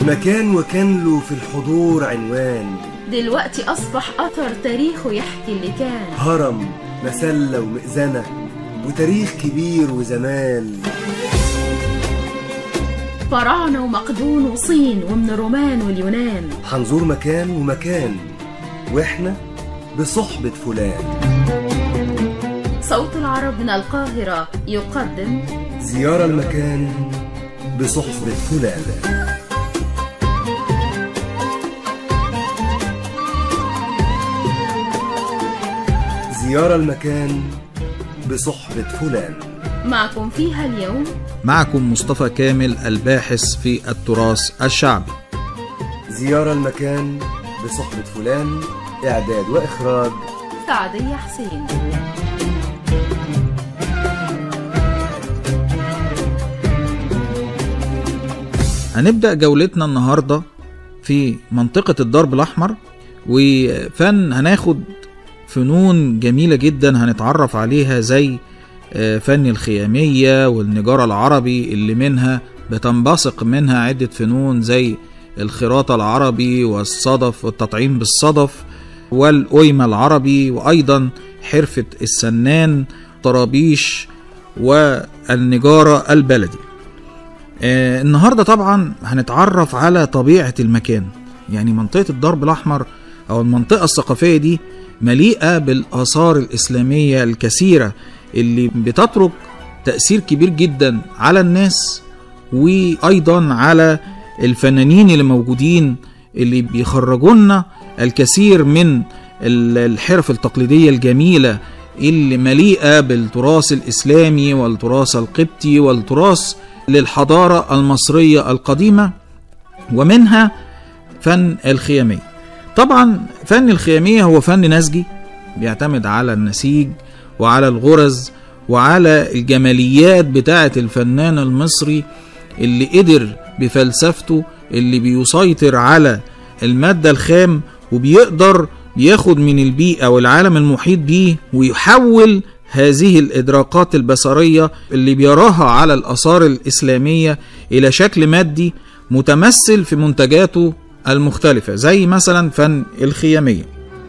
مكان وكان له في الحضور عنوان دلوقتي أصبح أثر تاريخه يحكي اللي كان هرم مسلة ومئذنة وتاريخ كبير وزمان فراعنة ومقدون وصين ومن الرومان واليونان هنزور مكان ومكان واحنا بصحبة فلان صوت العرب من القاهرة يقدم زيارة المكان بصحبة فلان زيارة المكان بصحبة فلان معكم فيها اليوم معكم مصطفى كامل الباحث في التراث الشعبي زيارة المكان بصحبة فلان إعداد وإخراج سعدية حسين هنبدأ جولتنا النهاردة في منطقة الضرب الأحمر وفن هناخد فنون جميلة جدا هنتعرف عليها زي آه، فن الخيامية والنجارة العربي اللي منها بتنبثق منها عدة فنون زي الخراطة العربي والصدف والتطعيم بالصدف والقيمة العربي وأيضا حرفة السنان طرابيش والنجارة البلدي آه، النهاردة طبعا هنتعرف على طبيعة المكان يعني منطقة الضرب الأحمر أو المنطقة الثقافية دي مليئة بالآثار الإسلامية الكثيرة اللي بتترك تأثير كبير جدا على الناس وأيضا على الفنانين اللي موجودين اللي بيخرجوا لنا الكثير من ال- الحرف التقليدية الجميلة اللي مليئة بالتراث الإسلامي والتراث القبطي والتراث للحضارة المصرية القديمة ومنها فن الخيامية طبعا فن الخيامية هو فن نسجي بيعتمد على النسيج وعلى الغرز وعلى الجماليات بتاعة الفنان المصري اللي قدر بفلسفته اللي بيسيطر على المادة الخام وبيقدر ياخد من البيئة والعالم المحيط بيه ويحول هذه الإدراكات البصرية اللي بيراها على الآثار الإسلامية إلى شكل مادي متمثل في منتجاته المختلفة زي مثلا فن الخيامية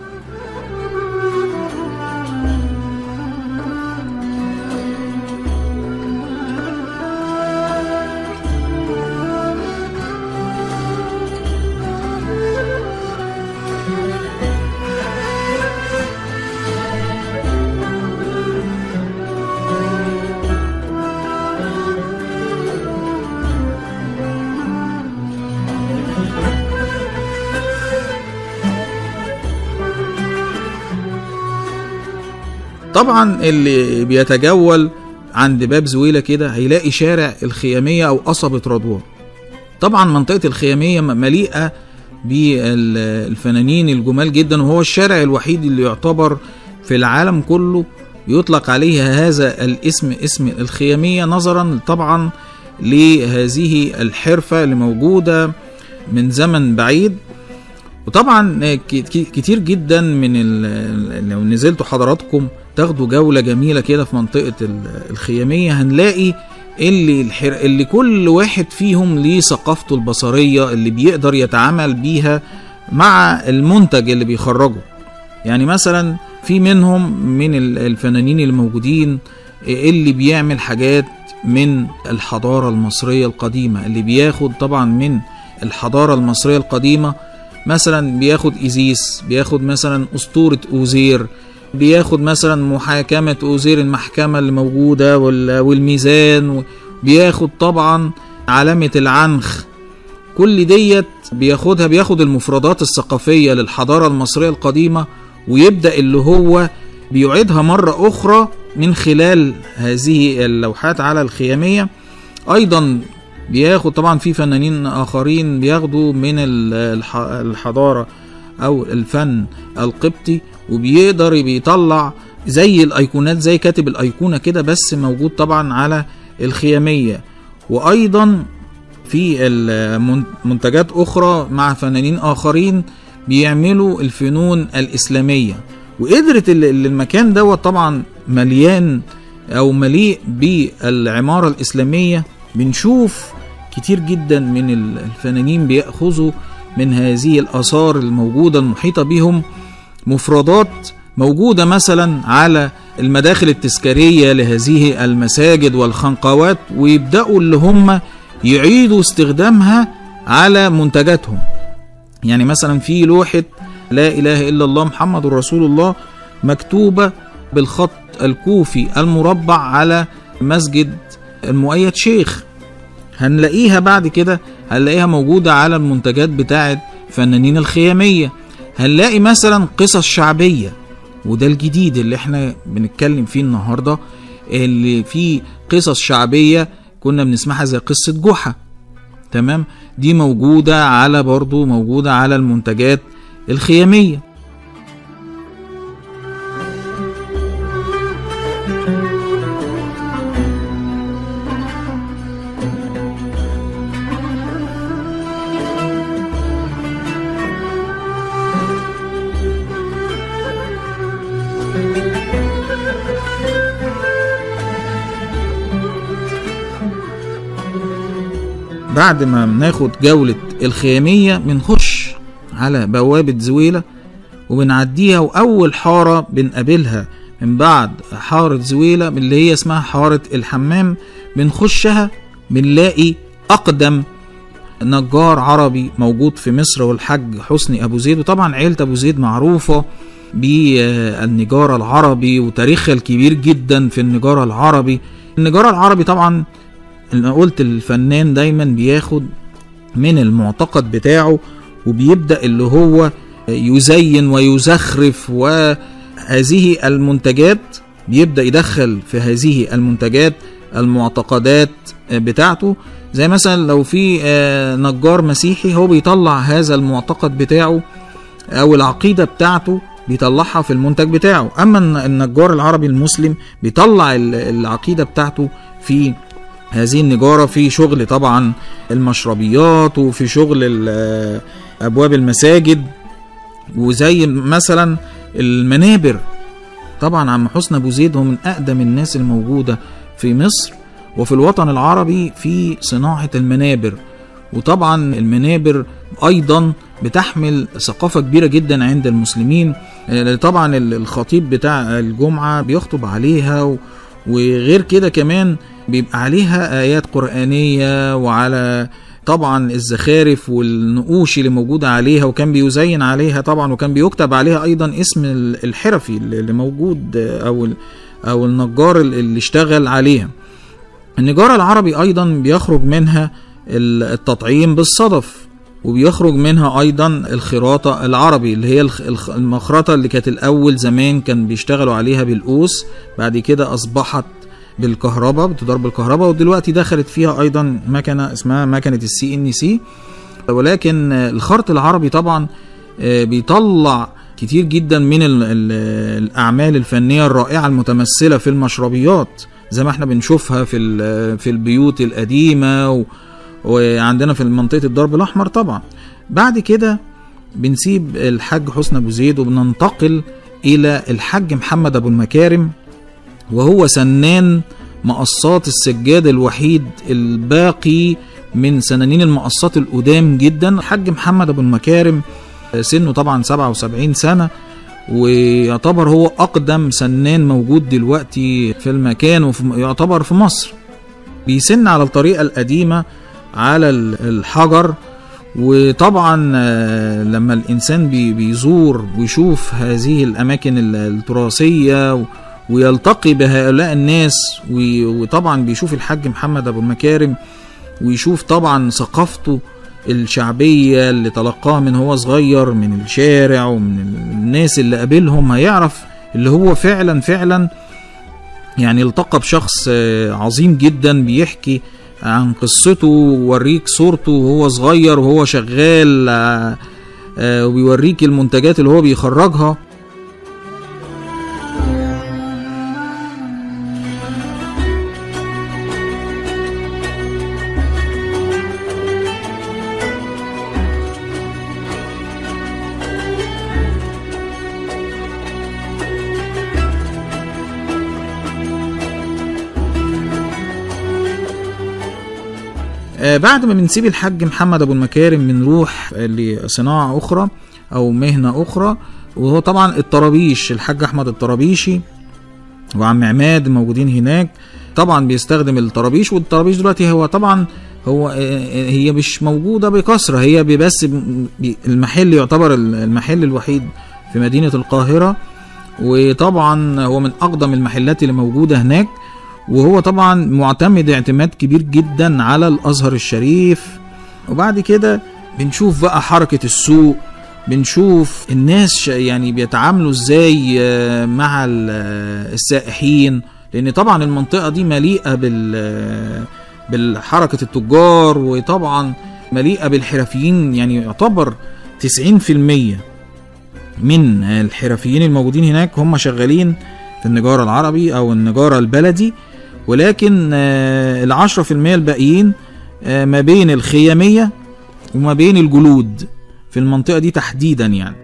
طبعا اللي بيتجول عند باب زويلة كده هيلاقي شارع الخيامية أو قصبة رضوان طبعا منطقة الخيامية م- مليئة بالفنانين الجمال جدا وهو الشارع الوحيد اللي يعتبر في العالم كله يطلق عليه هذا الاسم اسم الخيامية نظرا طبعا لهذه الحرفة اللي موجودة من زمن بعيد وطبعا ك- ك- كتير جدا من ال- لو نزلتوا حضراتكم تاخدوا جولة جميلة كده في منطقة ال- الخيامية هنلاقي اللي الحر... اللي كل واحد فيهم ليه ثقافته البصرية اللي بيقدر يتعامل بيها مع المنتج اللي بيخرجه يعني مثلا في منهم من ال- الفنانين اللي موجودين اللي بيعمل حاجات من الحضارة المصرية القديمة اللي بياخد طبعا من الحضارة المصرية القديمة مثلا بياخد إيزيس بياخد مثلا أسطورة أوزير بياخد مثلا محاكمة أوزير المحكمة اللي موجودة وال- والميزان بياخد طبعا علامة العنخ كل ديت بياخدها بياخد المفردات الثقافية للحضارة المصرية القديمة ويبدأ اللي هو بيعيدها مرة أخرى من خلال هذه اللوحات على الخيامية أيضا بياخد طبعا في فنانين آخرين بياخدوا من ال- الح- الحضارة أو الفن القبطي وبيقدر بيطلع زي الأيقونات زي كاتب الأيقونة كده بس موجود طبعا على الخيامية وأيضا في المن- منتجات أخرى مع فنانين آخرين بيعملوا الفنون الإسلامية وقدرت ال- ال- المكان دوت طبعا مليان أو مليء بالعمارة الإسلامية بنشوف كتير جدا من الفنانين بيأخذوا من هذه الآثار الموجودة المحيطة بهم مفردات موجودة مثلا على المداخل التذكارية لهذه المساجد والخنقوات ويبدأوا اللي هم يعيدوا استخدامها على منتجاتهم يعني مثلا في لوحة لا إله إلا الله محمد رسول الله مكتوبة بالخط الكوفي المربع على مسجد المؤيد شيخ هنلاقيها بعد كده هنلاقيها موجودة على المنتجات بتاعة فنانين الخيامية هنلاقي مثلا قصص شعبية وده الجديد اللي احنا بنتكلم فيه النهاردة اللي فيه قصص شعبية كنا بنسمعها زي قصة جحا تمام دي موجودة على برضو موجودة على المنتجات الخيامية بعد ما بناخد جولة الخيامية بنخش على بوابة زويلة وبنعديها وأول حارة بنقابلها من بعد حارة زويلة اللي هي اسمها حارة الحمام بنخشها بنلاقي أقدم نجار عربي موجود في مصر والحاج حسني أبو زيد وطبعا عيلة أبو زيد معروفة بالنجارة العربي وتاريخها الكبير جدا في النجارة العربي النجارة العربي طبعا انا قلت الفنان دايما بياخد من المعتقد بتاعه وبيبدا اللي هو يزين ويزخرف وهذه المنتجات بيبدا يدخل في هذه المنتجات المعتقدات بتاعته زي مثلا لو في نجار مسيحي هو بيطلع هذا المعتقد بتاعه او العقيده بتاعته بيطلعها في المنتج بتاعه اما النجار العربي المسلم بيطلع العقيده بتاعته في هذه النجارة في شغل طبعا المشربيات وفي شغل أبواب المساجد وزي مثلا المنابر طبعا عم حسن أبو زيد هو من أقدم الناس الموجودة في مصر وفي الوطن العربي في صناعة المنابر وطبعا المنابر أيضا بتحمل ثقافة كبيرة جدا عند المسلمين طبعا الخطيب بتاع الجمعة بيخطب عليها وغير كده كمان بيبقى عليها آيات قرآنية وعلى طبعا الزخارف والنقوش اللي موجودة عليها وكان بيزين عليها طبعا وكان بيكتب عليها أيضا اسم الحرفي اللي موجود أو أو النجار اللي اشتغل عليها النجارة العربي أيضا بيخرج منها التطعيم بالصدف وبيخرج منها ايضا الخراطه العربي اللي هي المخرطه اللي كانت الاول زمان كان بيشتغلوا عليها بالقوس بعد كده اصبحت بالكهرباء بتدار بالكهرباء ودلوقتي دخلت فيها ايضا مكنه اسمها مكنه السي ان سي ولكن الخرط العربي طبعا بيطلع كتير جدا من الاعمال الفنيه الرائعه المتمثله في المشربيات زي ما احنا بنشوفها في في البيوت القديمه وعندنا في منطقه الدرب الاحمر طبعا بعد كده بنسيب الحاج حسن ابو زيد وبننتقل الى الحاج محمد ابو المكارم وهو سنان مقصات السجاد الوحيد الباقي من سنانين المقصات القدام جدا الحاج محمد ابو المكارم سنه طبعا 77 سنة ويعتبر هو أقدم سنان موجود دلوقتي في المكان ويعتبر في مصر بيسن على الطريقة القديمة على الحجر وطبعا لما الإنسان بيزور ويشوف هذه الأماكن التراثية ويلتقي بهؤلاء الناس وطبعا بيشوف الحاج محمد ابو المكارم ويشوف طبعا ثقافته الشعبية اللي تلقاها من هو صغير من الشارع ومن الناس اللي قابلهم هيعرف اللي هو فعلا فعلا يعني التقى بشخص عظيم جدا بيحكي عن قصته ووريك صورته وهو صغير وهو شغال وبيوريك المنتجات اللي هو بيخرجها آه، بعد ما بنسيب الحاج محمد ابو المكارم بنروح لصناعه اخرى او مهنه اخرى وهو طبعا الطرابيش الحاج احمد الطرابيشي وعم عماد موجودين هناك طبعا بيستخدم الطرابيش والطرابيش دلوقتي هو طبعا هو آه، هي مش موجوده بكثره هي بس ب- ب- المحل يعتبر المحل الوحيد في مدينه القاهره وطبعا هو من اقدم المحلات اللي موجوده هناك وهو طبعا معتمد اعتماد كبير جدا على الازهر الشريف وبعد كده بنشوف بقى حركه السوق بنشوف الناس ش- يعني بيتعاملوا ازاي آه، مع ال- آه، السائحين لان طبعا المنطقه دي مليئه بال بالحركه التجار وطبعا مليئه بالحرفيين يعني يعتبر 90% من الحرفيين الموجودين هناك هم شغالين في النجارة العربي أو النجارة البلدي ولكن آه، العشرة في المية الباقيين آه، ما بين الخيامية وما بين الجلود في المنطقة دي تحديدا يعني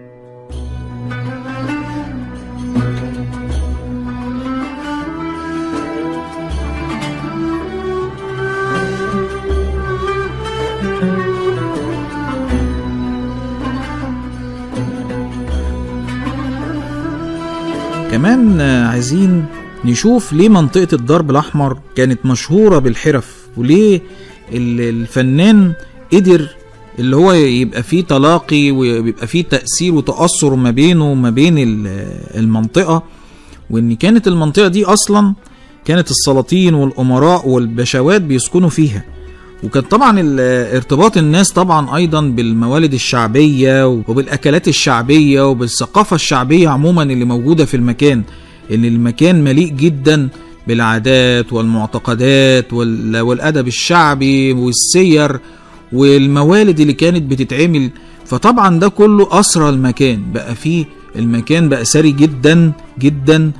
كمان آه، عايزين نشوف ليه منطقة الضرب الأحمر كانت مشهورة بالحرف وليه ال- الفنان قدر اللي هو يبقى فيه تلاقي ويبقى فيه تأثير وتأثر ما بينه وما بين ال- المنطقة وإن كانت المنطقة دي أصلا كانت السلاطين والأمراء والبشوات بيسكنوا فيها وكان طبعا ال- ارتباط الناس طبعا ايضا بالموالد الشعبيه وبالاكلات الشعبيه وبالثقافه الشعبيه عموما اللي موجوده في المكان ان المكان مليء جدا بالعادات والمعتقدات وال- والادب الشعبي والسير والموالد اللي كانت بتتعمل فطبعا ده كله اسرى المكان بقى فيه المكان بقى ثري جدا جدا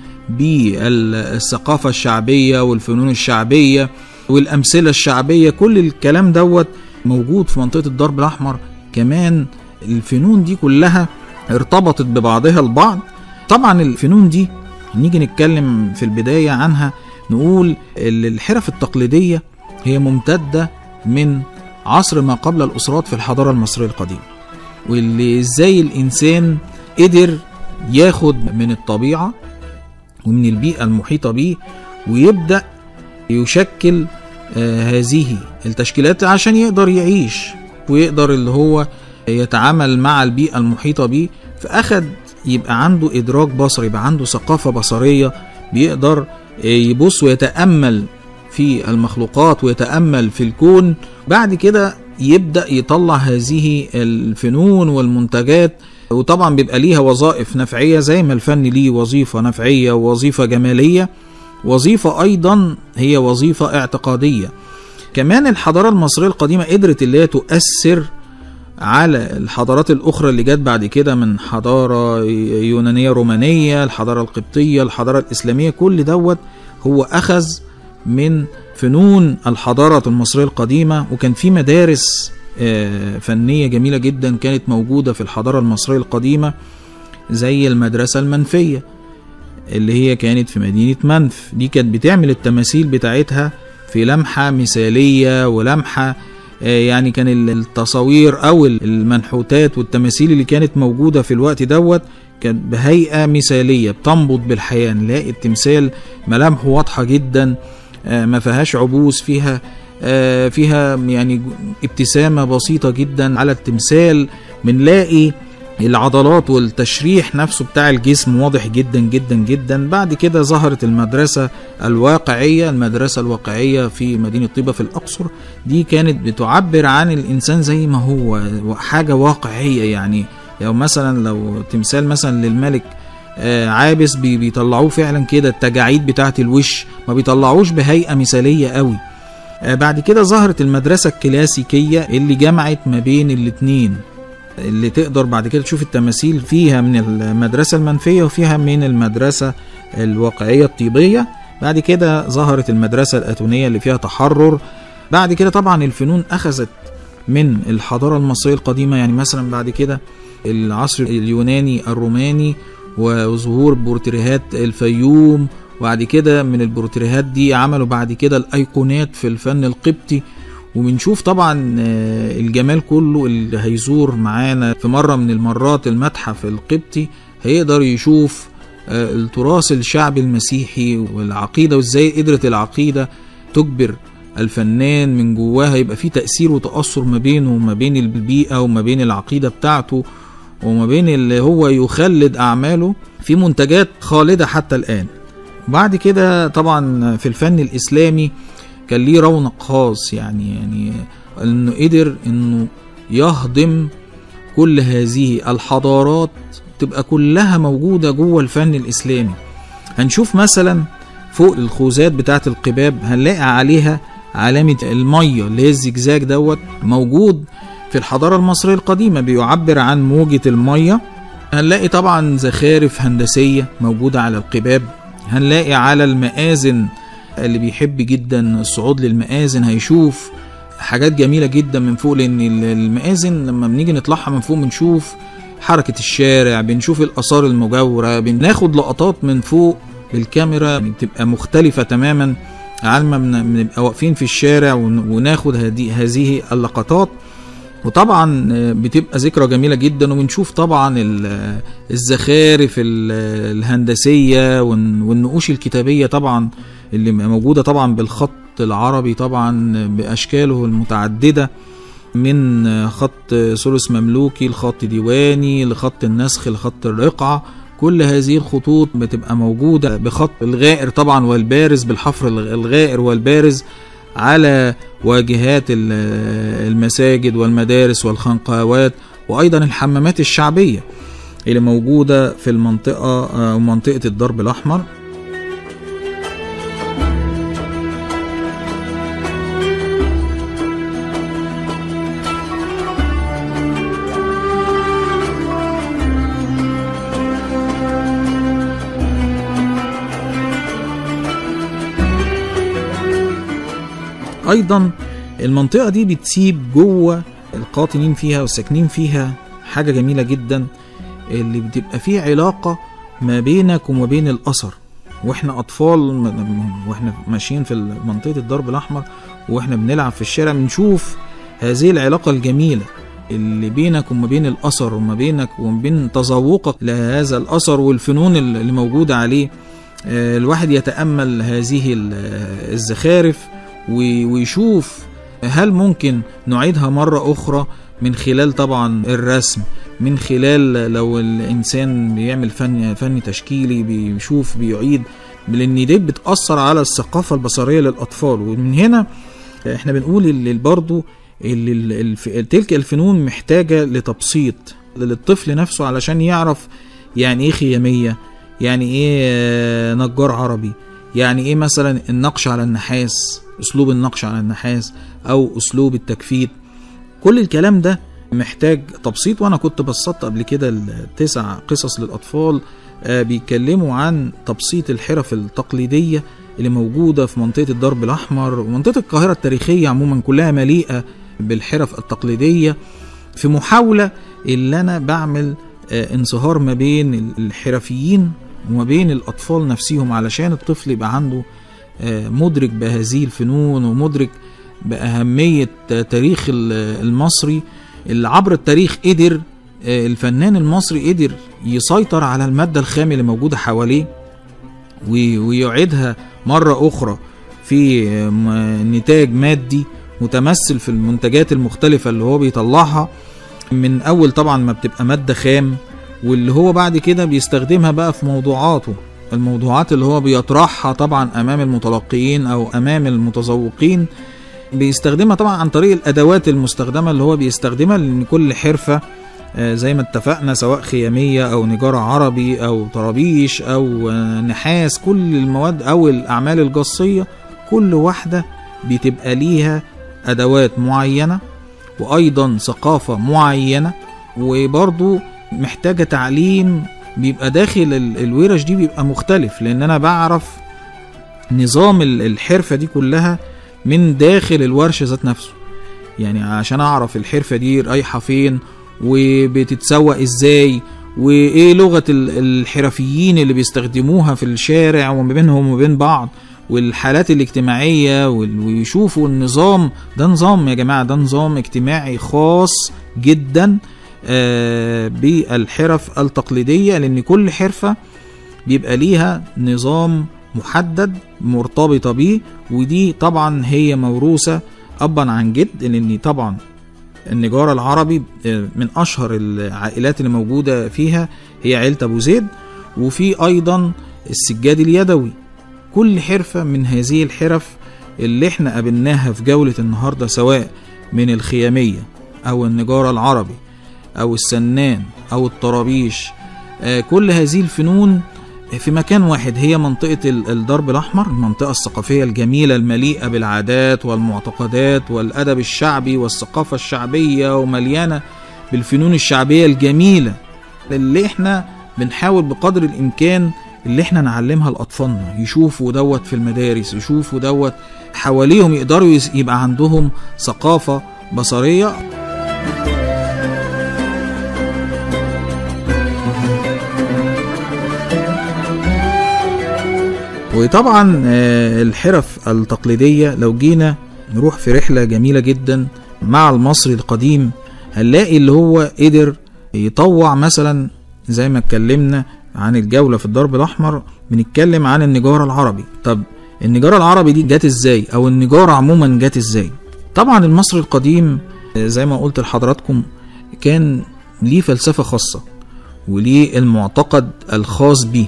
بالثقافه الشعبيه والفنون الشعبيه والامثله الشعبيه كل الكلام دوت موجود في منطقه الضرب الاحمر كمان الفنون دي كلها ارتبطت ببعضها البعض طبعا الفنون دي نيجي نتكلم في البدايه عنها نقول ال- الحرف التقليديه هي ممتده من عصر ما قبل الاسرات في الحضاره المصريه القديمه واللي ازاي الانسان قدر ياخد من الطبيعه ومن البيئه المحيطه بيه ويبدا يشكل آه، هذه التشكيلات عشان يقدر يعيش ويقدر اللي هو يتعامل مع البيئة المحيطة بيه فأخد يبقى عنده إدراك بصري يبقى عنده ثقافة بصرية بيقدر آه، يبص ويتأمل في المخلوقات ويتأمل في الكون بعد كده يبدأ يطلع هذه الفنون والمنتجات وطبعا بيبقى ليها وظائف نفعية زي ما الفن ليه وظيفة نفعية ووظيفة جمالية وظيفة أيضا هي وظيفة اعتقادية كمان الحضارة المصرية القديمة قدرت اللي هي تؤثر على الحضارات الأخرى اللي جت بعد كده من حضارة يونانية رومانية الحضارة القبطية الحضارة الإسلامية كل دوت هو أخذ من فنون الحضارة المصرية القديمة وكان في مدارس آه، فنية جميلة جدا كانت موجودة في الحضارة المصرية القديمة زي المدرسة المنفية اللي هي كانت في مدينة منف دي كانت بتعمل التماثيل بتاعتها في لمحة مثالية ولمحة آه، يعني كان ال- التصاوير أو ال- المنحوتات والتماثيل اللي كانت موجودة في الوقت دوت كانت بهيئة مثالية بتنبض بالحياة نلاقي التمثال ملامحه واضحة جدا آه، ما فيهاش عبوس فيها آه، فيها يعني ج- ابتسامة بسيطة جدا على التمثال بنلاقي العضلات والتشريح نفسه بتاع الجسم واضح جدا جدا جدا بعد كده ظهرت المدرسة الواقعية المدرسة الواقعية في مدينة طيبة في الأقصر دي كانت بتعبر عن الإنسان زي ما هو حاجة واقعية يعني لو مثلا لو تمثال مثلا للملك آه، عابس بي- بيطلعوه فعلا كده التجاعيد بتاعت الوش ما بيطلعوش بهيئة مثالية قوي آه، بعد كده ظهرت المدرسة الكلاسيكية اللي جمعت ما بين الاتنين اللي تقدر بعد كده تشوف التماثيل فيها من المدرسة المنفية وفيها من المدرسة الواقعية الطيبية بعد كده ظهرت المدرسة الأتونية اللي فيها تحرر بعد كده طبعا الفنون أخذت من الحضارة المصرية القديمة يعني مثلا بعد كده العصر اليوناني الروماني وظهور بورتريهات الفيوم وبعد كده من البورتريهات دي عملوا بعد كده الأيقونات في الفن القبطي وبنشوف طبعا آه، الجمال كله اللي هيزور معانا في مرة من المرات المتحف القبطي هيقدر يشوف آه، التراث الشعبي المسيحي والعقيدة وازاي قدرت العقيدة تجبر الفنان من جواها يبقى فيه تأثير وتأثر ما بينه وما بين البيئة وما بين العقيدة بتاعته وما بين اللي هو يخلد أعماله في منتجات خالدة حتى الآن بعد كده طبعا في الفن الإسلامي كان ليه رونق خاص يعني يعني انه قدر انه يهضم كل هذه الحضارات تبقى كلها موجودة جوه الفن الإسلامي هنشوف مثلا فوق الخوذات بتاعت القباب هنلاقي عليها علامة المية اللي هي الزجزاج دوت موجود في الحضارة المصرية القديمة بيعبر عن موجة المية هنلاقي طبعا زخارف هندسية موجودة على القباب هنلاقي على المآذن اللي بيحب جدا الصعود للمآذن هيشوف حاجات جميلة جدا من فوق لأن المآذن لما بنيجي نطلعها من فوق بنشوف حركة الشارع بنشوف الآثار المجاورة بناخد لقطات من فوق بالكاميرا بتبقى مختلفة تماما عن ما بن- بنبقى واقفين في الشارع ون- وناخد هذه هذه اللقطات وطبعا آه، بتبقى ذكرى جميله جدا وبنشوف طبعا ال- الزخارف ال- الهندسيه والن- والنقوش الكتابيه طبعا اللي موجوده طبعا بالخط العربي طبعا باشكاله المتعدده من آه، خط ثلث مملوكي لخط ديواني لخط النسخ لخط الرقعه كل هذه الخطوط بتبقى موجوده بخط الغائر طبعا والبارز بالحفر الغ- الغائر والبارز على واجهات ال- المساجد والمدارس والخنقاوات وايضا الحمامات الشعبيه اللي موجوده في المنطقه آه، منطقه الدرب الاحمر ايضا المنطقه دي بتسيب جوه القاطنين فيها والساكنين فيها حاجه جميله جدا اللي بتبقى فيه علاقه ما بينك وما بين الاثر واحنا اطفال م- واحنا ماشيين في منطقه الدرب الاحمر واحنا بنلعب في الشارع بنشوف هذه العلاقه الجميله اللي بينك وما بين الاثر وما بينك وما بين تذوقك لهذا الاثر والفنون اللي موجوده عليه آه، الواحد يتامل هذه ال- الزخارف و- ويشوف هل ممكن نعيدها مرة أخرى من خلال طبعا الرسم من خلال لو الإنسان بيعمل فن فن تشكيلي بيشوف بيعيد لأن دي بتأثر على الثقافة البصرية للأطفال ومن هنا احنا بنقول اللي برضو اللي ال- الف- تلك الفنون محتاجة لتبسيط للطفل نفسه علشان يعرف يعني ايه خيامية يعني ايه آه، نجار عربي يعني ايه مثلا النقش على النحاس اسلوب النقش على النحاس او اسلوب التجفيت كل الكلام ده محتاج تبسيط وانا كنت بسطت قبل كده التسع قصص للاطفال آه، بيتكلموا عن تبسيط الحرف التقليديه اللي موجوده في منطقه الدرب الاحمر ومنطقه القاهره التاريخيه عموما كلها مليئه بالحرف التقليديه في محاوله اللي انا بعمل آه، انصهار ما بين الحرفيين وما بين الاطفال نفسهم علشان الطفل يبقى عنده آه، مدرك بهذه الفنون ومدرك بأهمية آه، تاريخ ال- المصري اللي عبر التاريخ قدر آه، الفنان المصري قدر يسيطر على المادة الخام اللي موجودة حواليه وي- ويعيدها مرة أخرى في آه، م- نتاج مادي متمثل في المنتجات المختلفة اللي هو بيطلعها من أول طبعا ما بتبقى مادة خام واللي هو بعد كده بيستخدمها بقى في موضوعاته الموضوعات اللي هو بيطرحها طبعا امام المتلقيين او امام المتذوقين بيستخدمها طبعا عن طريق الادوات المستخدمه اللي هو بيستخدمها لان كل حرفه آه، زي ما اتفقنا سواء خياميه او نجاره عربي او طرابيش او آه، نحاس كل المواد او الاعمال الجصيه كل واحده بتبقى ليها ادوات معينه وايضا ثقافه معينه وبرضو محتاجه تعليم بيبقى داخل ال- الورش دي بيبقى مختلف لان انا بعرف نظام ال- الحرفه دي كلها من داخل الورشه ذات نفسه يعني عشان اعرف الحرفه دي رايحه فين وبتتسوق ازاي وايه لغه ال- الحرفيين اللي بيستخدموها في الشارع وما بينهم وما بين بعض والحالات الاجتماعية وال- ويشوفوا النظام ده نظام يا جماعة ده نظام اجتماعي خاص جدا آه، بالحرف التقليدية لأن كل حرفة بيبقى ليها نظام محدد مرتبطة بيه ودي طبعا هي موروثة أبا عن جد لأن طبعا النجار العربي آه، من أشهر العائلات اللي موجودة فيها هي عيلة أبو زيد وفي أيضا السجاد اليدوي كل حرفة من هذه الحرف اللي احنا قابلناها في جولة النهاردة سواء من الخيامية أو النجار العربي أو السنان أو الطرابيش آه، كل هذه الفنون في مكان واحد هي منطقة ال- الدرب الأحمر المنطقة الثقافية الجميلة المليئة بالعادات والمعتقدات والأدب الشعبي والثقافة الشعبية ومليانة بالفنون الشعبية الجميلة اللي احنا بنحاول بقدر الإمكان اللي احنا نعلمها لأطفالنا يشوفوا دوت في المدارس يشوفوا دوت حواليهم يقدروا يس- يبقى عندهم ثقافة بصرية وطبعا آه، الحرف التقليدية لو جينا نروح في رحلة جميلة جدا مع المصري القديم هنلاقي اللي هو قدر يطوع مثلا زي ما اتكلمنا عن الجولة في الدرب الأحمر بنتكلم عن النجارة العربي طب النجارة العربي دي جت ازاي أو النجارة عموما جت ازاي طبعا المصري القديم آه، زي ما قلت لحضراتكم كان ليه فلسفة خاصة وليه المعتقد الخاص بيه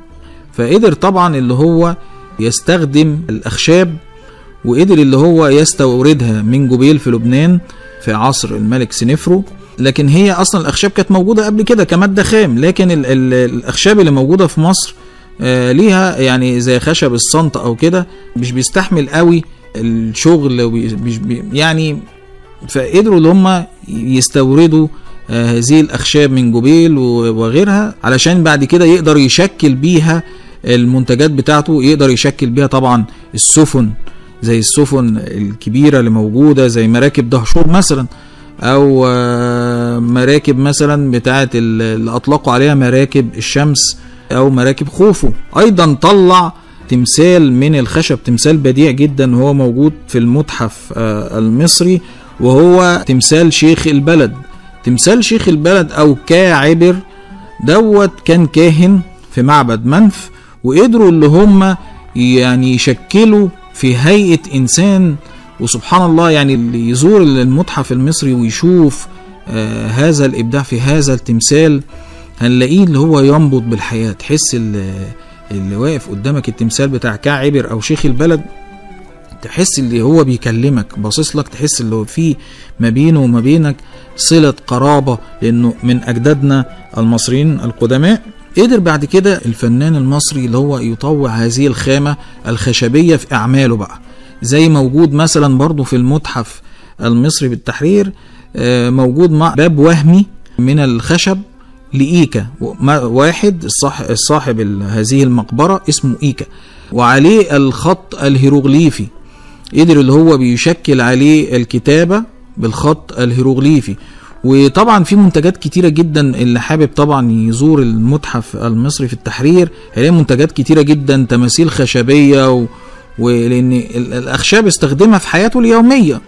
فقدر طبعا اللي هو يستخدم الأخشاب وقدر اللي هو يستوردها من جبيل في لبنان في عصر الملك سنفرو لكن هي اصلا الاخشاب كانت موجوده قبل كده كماده خام لكن ال ال الاخشاب اللي موجوده في مصر آه ليها يعني زي خشب الصنط او كده مش بيستحمل قوي الشغل وبي- مش بي يعني فقدروا اللي هم يستوردوا آه، هذه الاخشاب من جبيل و- وغيرها علشان بعد كده يقدر يشكل بيها المنتجات بتاعته يقدر يشكل بيها طبعا السفن زي السفن الكبيرة اللي موجودة زي مراكب دهشور مثلا او آه، مراكب مثلا بتاعت ال- اللي اطلقوا عليها مراكب الشمس او مراكب خوفو ايضا طلع تمثال من الخشب تمثال بديع جدا وهو موجود في المتحف آه، المصري وهو تمثال شيخ البلد تمثال شيخ البلد او كاعبر دوت كان كاهن في معبد منف وقدروا اللي هم يعني يشكلوا في هيئة إنسان وسبحان الله يعني اللي يزور المتحف المصري ويشوف آه هذا الإبداع في هذا التمثال هنلاقيه اللي هو ينبض بالحياة تحس اللي, اللي واقف قدامك التمثال بتاع كعبر أو شيخ البلد تحس اللي هو بيكلمك باصص لك تحس اللي هو فيه ما بينه وما بينك صلة قرابة لأنه من أجدادنا المصريين القدماء قدر بعد كده الفنان المصري اللي هو يطوع هذه الخامة الخشبية في أعماله بقى زي موجود مثلا برضو في المتحف المصري بالتحرير آه، موجود مع باب وهمي من الخشب لإيكا وما- واحد الصاح- صاحب ال- هذه المقبرة اسمه إيكا وعليه الخط الهيروغليفي قدر اللي هو بيشكل عليه الكتابة بالخط الهيروغليفي وطبعا في منتجات كتيرة جدا اللي حابب طبعا يزور المتحف المصري في التحرير هيلاقي منتجات كتيرة جدا تماثيل خشبية و... ولان ال- الاخشاب استخدمها في حياته اليوميه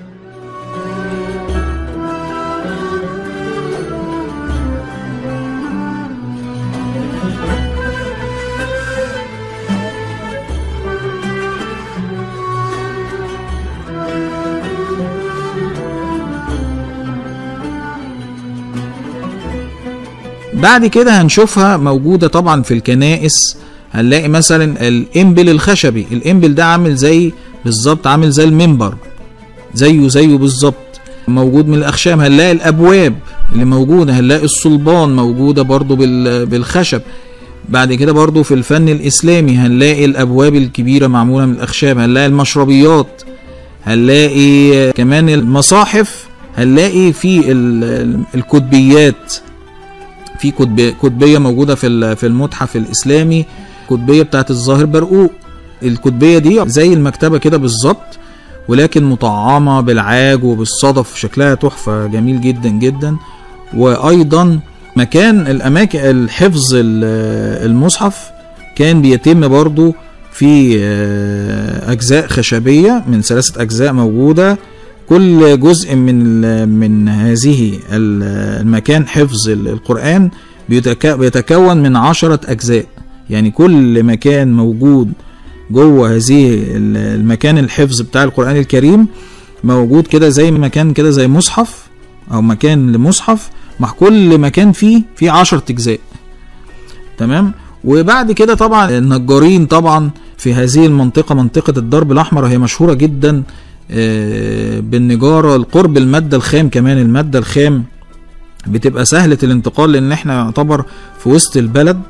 بعد كده هنشوفها موجودة طبعا في الكنائس هنلاقي مثلا الإنبل الخشبي الإنبل ده عامل زي بالظبط عامل زي المنبر زيه زيه بالظبط موجود من الأخشام هنلاقي الأبواب اللي موجودة هنلاقي الصلبان موجودة برضو بال- بالخشب بعد كده برضو في الفن الإسلامي هنلاقي الأبواب الكبيرة معمولة من الأخشاب هنلاقي المشربيات هنلاقي كمان المصاحف هنلاقي في ال- ال- الكتبيات في كتب- كتبيه موجوده في ال- في المتحف الاسلامي كتبيه بتاعت الظاهر برقوق الكتبيه دي زي المكتبه كده بالظبط ولكن مطعمه بالعاج وبالصدف شكلها تحفه جميل جدا جدا وايضا مكان الاماكن الحفظ ال- المصحف كان بيتم برضو في آه، اجزاء خشبيه من ثلاثه اجزاء موجوده كل جزء من ال- من هذه ال- المكان حفظ ال- القران بيتك- بيتكون من عشرة اجزاء يعني كل مكان موجود جوه هذه ال- المكان الحفظ بتاع القران الكريم موجود كده زي مكان كده زي مصحف او مكان لمصحف مع كل مكان فيه فيه عشرة اجزاء تمام وبعد كده طبعا النجارين طبعا في هذه المنطقة منطقة الدرب الأحمر هي مشهورة جدا آه، بالنجارة القرب المادة الخام كمان المادة الخام بتبقى سهلة الانتقال لأن احنا يعتبر في وسط البلد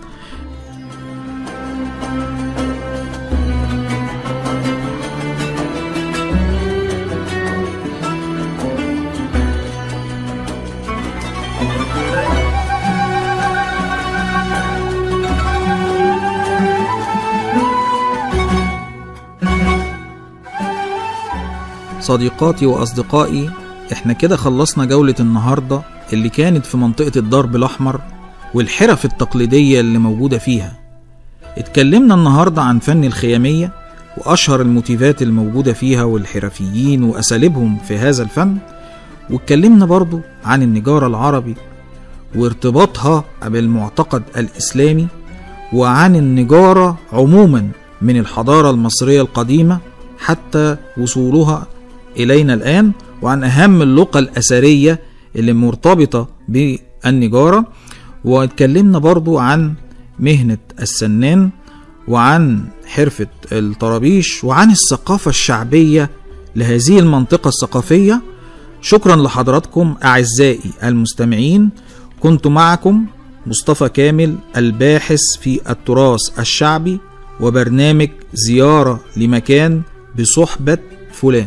صديقاتي وأصدقائي احنا كده خلصنا جولة النهاردة اللي كانت في منطقة الدرب الأحمر والحرف التقليدية اللي موجودة فيها اتكلمنا النهاردة عن فن الخيامية وأشهر الموتيفات الموجودة فيها والحرفيين وأساليبهم في هذا الفن واتكلمنا برضو عن النجارة العربي وارتباطها بالمعتقد الإسلامي وعن النجارة عموما من الحضارة المصرية القديمة حتى وصولها إلينا الآن وعن أهم اللغة الأثرية اللي مرتبطة بالنجارة واتكلمنا برضو عن مهنة السنان وعن حرفة الطرابيش وعن الثقافة الشعبية لهذه المنطقة الثقافية شكرا لحضراتكم أعزائي المستمعين كنت معكم مصطفى كامل الباحث في التراث الشعبي وبرنامج زيارة لمكان بصحبة فلان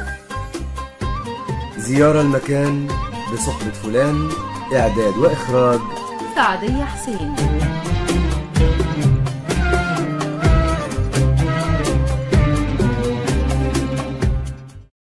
زيارة المكان بصحبة فلان إعداد وإخراج سعدية حسين